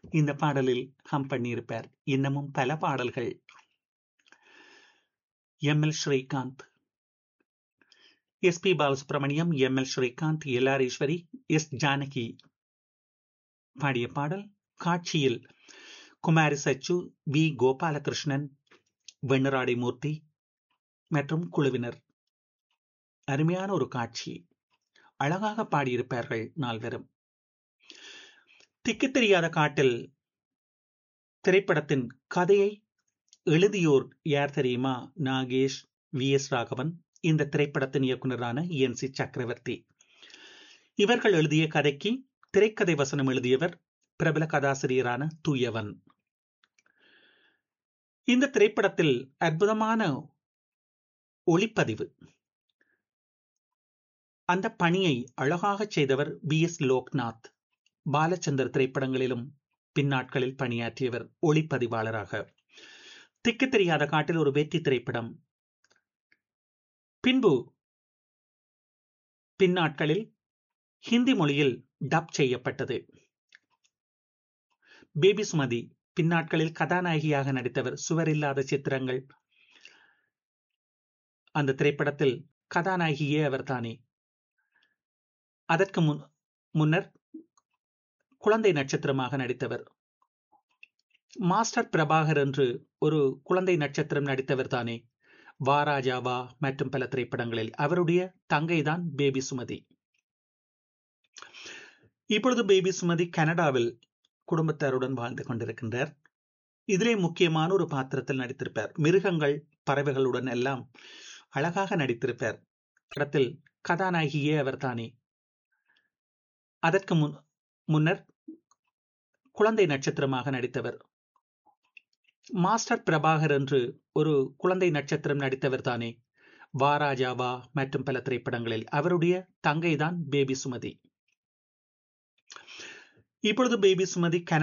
இந்த பாடலில் ஹம் பண்ணியிருப்பார் இன்னமும் பல பாடல்கள் M L Srikanth S P Balasubrahmanyam M L Srikanth L R Eswari S Janaki பாடிய பாடல் காட்சியில் குமாரி சச்சு வி கோபாலகிருஷ்ணன் வெண்ணராடி மூர்த்தி மற்றும் குழுவினர் அருமையான ஒரு காட்சி அழகாக பாடியிருப்பார்கள் நால்வரும் திக்கு தெரியாத காட்டில் திரைப்படத்தின் கதையை எழுதியோர் யார் தெரியுமா நாகேஷ் வி எஸ் ராகவன் இந்த திரைப்படத்தின் இயக்குநரான என் சி சக்கரவர்த்தி இவர்கள் எழுதிய கதைக்கு திரைக்கதை வசனம் எழுதியவர் பிரபல கதாசிரியரான தூயவன் இந்த திரைப்படத்தில் அற்புதமான ஒளிப்பதிவு அந்த பணியை அழகாக செய்தவர் பி எஸ் லோக்நாத் பாலச்சந்தர் திரைப்படங்களிலும் பின்னாட்களில் பணியாற்றியவர் ஒளிப்பதிவாளராக திக்கு தெரியாத காட்டில் ஒரு வெற்றி திரைப்படம் பின்பு பின்னாட்களில் ஹிந்தி மொழியில் டப் செய்யப்பட்டது பேபி சுமதி பின்னாட்களில் கதாநாயகியாக நடித்தவர் சுவரில்லாத சித்திரங்கள் அந்த திரைப்படத்தில் கதாநாயகியே அவர்தானே அதற்கு முன் முன்னர் குழந்தை நட்சத்திரமாக நடித்தவர் மாஸ்டர் பிரபாகர் என்று ஒரு குழந்தை நட்சத்திரம் நடித்தவர் தானே வாராஜாவா மற்றும் பல திரைப்படங்களில் அவருடைய தங்கை தான் பேபி சுமதி இப்பொழுது பேபி சுமதி கனடாவில் குடும்பத்தாருடன் வாழ்ந்து கொண்டிருக்கின்றார் இதிலே முக்கியமான ஒரு பாத்திரத்தில் நடித்திருப்பார் மிருகங்கள் பறவைகளுடன் எல்லாம் அழகாக நடித்திருப்பார் படத்தில் கதாநாயகியே அவர் தானே அதற்கு முன் முன்னர் குழந்தை நட்சத்திரமாக நடித்தவர் மாஸ்டர் பிரபாகர் என்று ஒரு குழந்தை நட்சத்திரம் நடித்தவர் தானே வாராஜாவா மற்றும் பல திரைப்படங்களில் அவருடைய தங்கை தான் பேபி சுமதி இப்பொழுது பேபி சுமதி